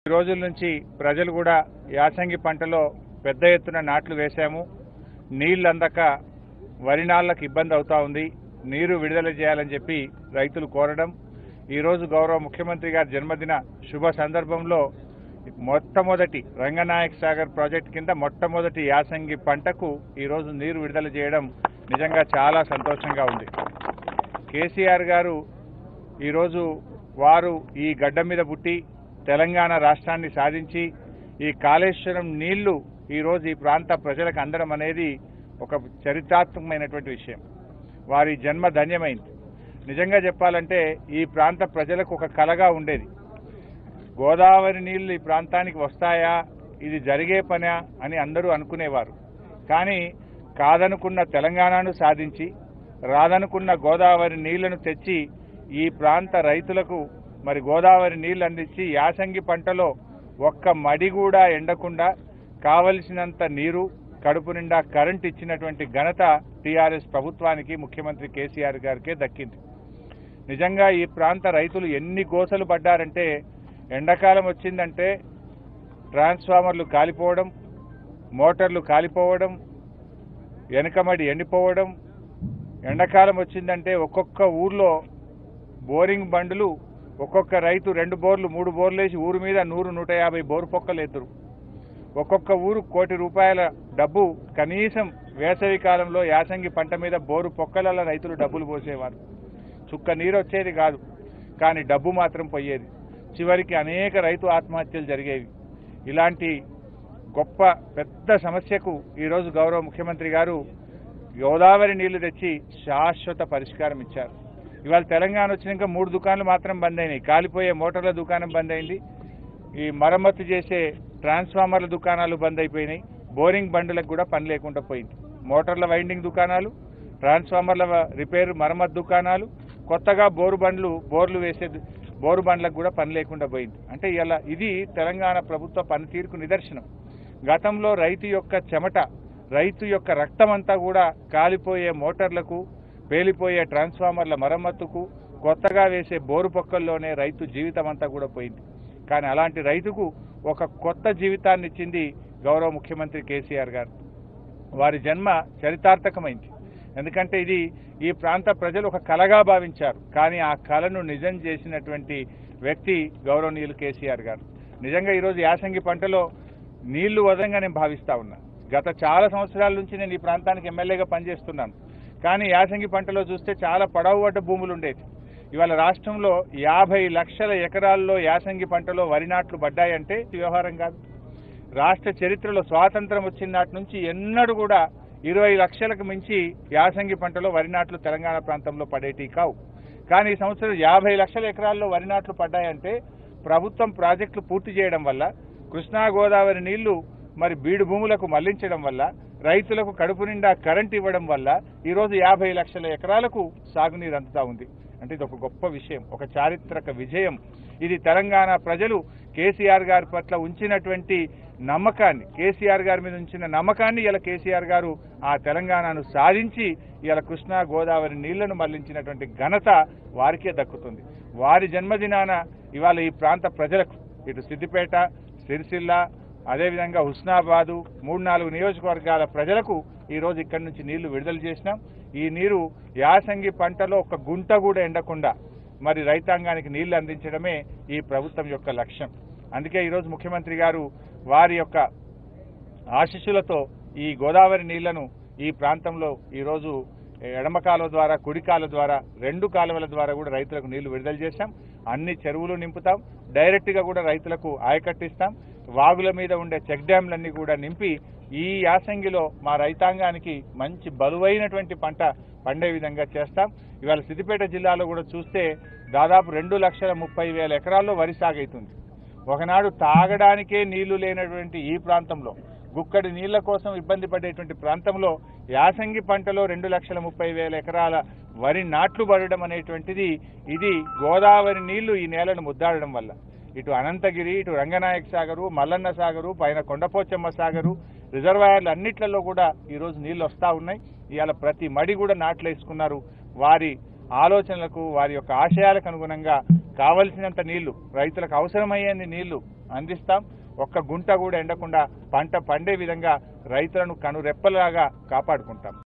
ఈ రోజుల నుంచి ప్రజలు కూడా యాసంగి పంటలో పెద్ద ఎత్తున నాట్లు వేశాము నీళ్ళు అందక వరి నాళ్ళకు ఇబ్బంది అవుతా ఉంది నీరు విడుదల చేయాలని చెప్పి రైతులు కోరడం ఈరోజు గౌరవ ముఖ్యమంత్రి గారి జన్మదిన శుభ సందర్భంలో మొట్టమొదటి రంగనాయక్ సాగర్ ప్రాజెక్ట్ కింద మొట్టమొదటి యాసంగి పంటకు ఈరోజు నీరు విడుదల చేయడం నిజంగా చాలా సంతోషంగా ఉంది కేసీఆర్ గారు ఈరోజు వారు ఈ గడ్డ మీద పుట్టి తెలంగాణ రాష్ట్రాన్ని సాధించి ఈ కాళేశ్వరం నీళ్లు ఈరోజు ఈ ప్రాంత ప్రజలకు అందడం అనేది ఒక చరిత్రాత్మకమైనటువంటి విషయం వారి జన్మ ధన్యమైంది నిజంగా చెప్పాలంటే ఈ ప్రాంత ప్రజలకు ఒక కలగా ఉండేది గోదావరి నీళ్లు ఈ ప్రాంతానికి వస్తాయా ఇది జరిగే పనా అని అందరూ అనుకునేవారు కానీ కాదనుకున్న తెలంగాణను సాధించి రాదనుకున్న గోదావరి నీళ్లను తెచ్చి ఈ ప్రాంత రైతులకు మరి గోదావరి నీళ్లు అందించి యాసంగి పంటలో ఒక్క మడి కూడా ఎండకుండా కావలసినంత నీరు కడుపు నిండా కరెంట్ ఇచ్చినటువంటి ఘనత టీఆర్ఎస్ ప్రభుత్వానికి ముఖ్యమంత్రి కేసీఆర్ గారికే దక్కింది నిజంగా ఈ ప్రాంత రైతులు ఎన్ని గోసలు పడ్డారంటే ఎండాకాలం వచ్చిందంటే ట్రాన్స్ఫార్మర్లు కాలిపోవడం మోటార్లు కాలిపోవడం వెనకమడి ఎండిపోవడం ఎండాకాలం వచ్చిందంటే ఒక్కొక్క ఊర్లో బోరింగ్ బండ్లు ఒక్కొక్క రైతు రెండు బోర్లు మూడు బోర్లు వేసి ఊరు మీద నూరు నూట యాభై బోరు పొక్కలు ఎత్తురు ఒక్కొక్క ఊరు కోటి రూపాయల డబ్బు కనీసం వేసవి కాలంలో యాసంగి పంట మీద బోరు పొక్కలలో రైతులు డబ్బులు పోసేవారు చుక్క నీరు వచ్చేది కాదు కానీ డబ్బు మాత్రం పోయేది చివరికి అనేక రైతు ఆత్మహత్యలు జరిగేవి ఇలాంటి గొప్ప పెద్ద సమస్యకు ఈరోజు గౌరవ ముఖ్యమంత్రి గారు గోదావరి నీళ్లు తెచ్చి శాశ్వత పరిష్కారం ఇచ్చారు ఇవాళ తెలంగాణ వచ్చినాక మూడు దుకాణాలు మాత్రం బంద్ అయినాయి కాలిపోయే మోటార్ల దుకాణం బంద్ అయింది ఈ మరమ్మతు చేసే ట్రాన్స్ఫార్మర్ల దుకాణాలు బంద్ అయిపోయినాయి బోరింగ్ బండ్లకు కూడా పని లేకుండా పోయింది మోటార్ల వైండింగ్ దుకాణాలు ట్రాన్స్ఫార్మర్ల రిపేర్ మరమ్మతు దుకాణాలు కొత్తగా బోరు బండ్లు బోర్లు వేసే బోరు బండ్లకు కూడా పని లేకుండా పోయింది అంటే ఇలా ఇది తెలంగాణ ప్రభుత్వ పనితీరుకు నిదర్శనం గతంలో రైతు యొక్క చెమట రైతు యొక్క రక్తం అంతా కూడా కాలిపోయే మోటార్లకు పేలిపోయే ట్రాన్స్ఫార్మర్ల మరమ్మతుకు కొత్తగా వేసే బోరు పొక్కల్లోనే రైతు జీవితం అంతా కూడా పోయింది కానీ అలాంటి రైతుకు ఒక కొత్త జీవితాన్ని ఇచ్చింది గౌరవ ముఖ్యమంత్రి కేసీఆర్ గారు వారి జన్మ చరితార్థకమైంది ఎందుకంటే ఇది ఈ ప్రాంత ప్రజలు ఒక కలగా భావించారు కానీ ఆ కళను నిజం చేసినటువంటి వ్యక్తి గౌరవనీయులు కేసీఆర్ గారు నిజంగా ఈరోజు యాసంగి పంటలో నీళ్లు వదంగా నేను భావిస్తా ఉన్నా గత చాలా సంవత్సరాల నుంచి నేను ఈ ప్రాంతానికి ఎమ్మెల్యేగా పనిచేస్తున్నాను కానీ యాసంగి పంటలో చూస్తే చాలా పడవబడ్డ భూములు ఉండేది ఇవాళ రాష్ట్రంలో యాభై లక్షల ఎకరాల్లో యాసంగి పంటలో వరి నాట్లు పడ్డాయంటే వ్యవహారం కాదు రాష్ట్ర చరిత్రలో స్వాతంత్రం వచ్చిన నాటి నుంచి ఎన్నడూ కూడా ఇరవై లక్షలకు మించి యాసంగి పంటలో వరి నాట్లు తెలంగాణ ప్రాంతంలో పడేటి కావు కానీ ఈ సంవత్సరం యాభై లక్షల ఎకరాల్లో వరి నాట్లు పడ్డాయంటే ప్రభుత్వం ప్రాజెక్టులు పూర్తి చేయడం వల్ల కృష్ణా గోదావరి నీళ్లు మరి బీడు భూములకు మళ్లించడం వల్ల రైతులకు కడుపు నిండా కరెంట్ ఇవ్వడం వల్ల ఈరోజు యాభై లక్షల ఎకరాలకు సాగునీరు అందుతా ఉంది అంటే ఇది ఒక గొప్ప విషయం ఒక చారిత్రక విజయం ఇది తెలంగాణ ప్రజలు కేసీఆర్ గారి పట్ల ఉంచినటువంటి నమ్మకాన్ని కేసీఆర్ గారి మీద ఉంచిన నమ్మకాన్ని ఇలా కేసీఆర్ గారు ఆ తెలంగాణను సాధించి ఇలా కృష్ణా గోదావరి నీళ్లను మళ్లించినటువంటి ఘనత వారికే దక్కుతుంది వారి జన్మదినాన ఇవాళ ఈ ప్రాంత ప్రజలకు ఇటు సిద్దిపేట సిరిసిల్ల అదేవిధంగా హుస్నాబాదు మూడు నాలుగు నియోజకవర్గాల ప్రజలకు ఈ రోజు ఇక్కడి నుంచి నీళ్లు విడుదల చేసినాం ఈ నీరు యాసంగి పంటలో ఒక గుంట కూడా ఎండకుండా మరి రైతాంగానికి నీళ్లు అందించడమే ఈ ప్రభుత్వం యొక్క లక్ష్యం అందుకే ఈరోజు ముఖ్యమంత్రి గారు వారి యొక్క ఆశీస్సులతో ఈ గోదావరి నీళ్లను ఈ ప్రాంతంలో ఈరోజు ఎడమ కాలువ ద్వారా కుడి కాలువ ద్వారా రెండు కాలువల ద్వారా కూడా రైతులకు నీళ్లు విడుదల చేశాం అన్ని చెరువులు నింపుతాం డైరెక్ట్గా కూడా రైతులకు ఆయకట్టిస్తాం వాగుల మీద ఉండే చెక్ డ్యాంలన్నీ కూడా నింపి ఈ యాసంగిలో మా రైతాంగానికి మంచి బలువైనటువంటి పంట పండే విధంగా చేస్తాం ఇవాళ సిద్దిపేట జిల్లాలో కూడా చూస్తే దాదాపు రెండు లక్షల ముప్పై వేల ఎకరాల్లో వరి సాగు అవుతుంది ఒకనాడు తాగడానికే నీళ్లు లేనటువంటి ఈ ప్రాంతంలో గుక్కడి నీళ్ల కోసం ఇబ్బంది పడేటువంటి ప్రాంతంలో యాసంగి పంటలో రెండు లక్షల ముప్పై వేల ఎకరాల వరి నాట్లు పడడం అనేటువంటిది ఇది గోదావరి నీళ్లు ఈ నేలను ముద్దాడడం వల్ల ఇటు అనంతగిరి ఇటు రంగనాయక సాగరు మల్లన్న సాగరు పైన కొండపోచమ్మ సాగరు రిజర్వాయర్లు అన్నిట్లలో కూడా ఈరోజు నీళ్లు వస్తూ ఉన్నాయి ఇవాళ ప్రతి మడి కూడా నాట్లు వేసుకున్నారు వారి ఆలోచనలకు వారి యొక్క ఆశయాలకు అనుగుణంగా కావలసినంత నీళ్లు రైతులకు అవసరమయ్యేది నీళ్లు అందిస్తాం ఒక్క గుంట కూడా ఎండకుండా పంట పండే విధంగా రైతులను కనురెప్పలాగా కాపాడుకుంటాం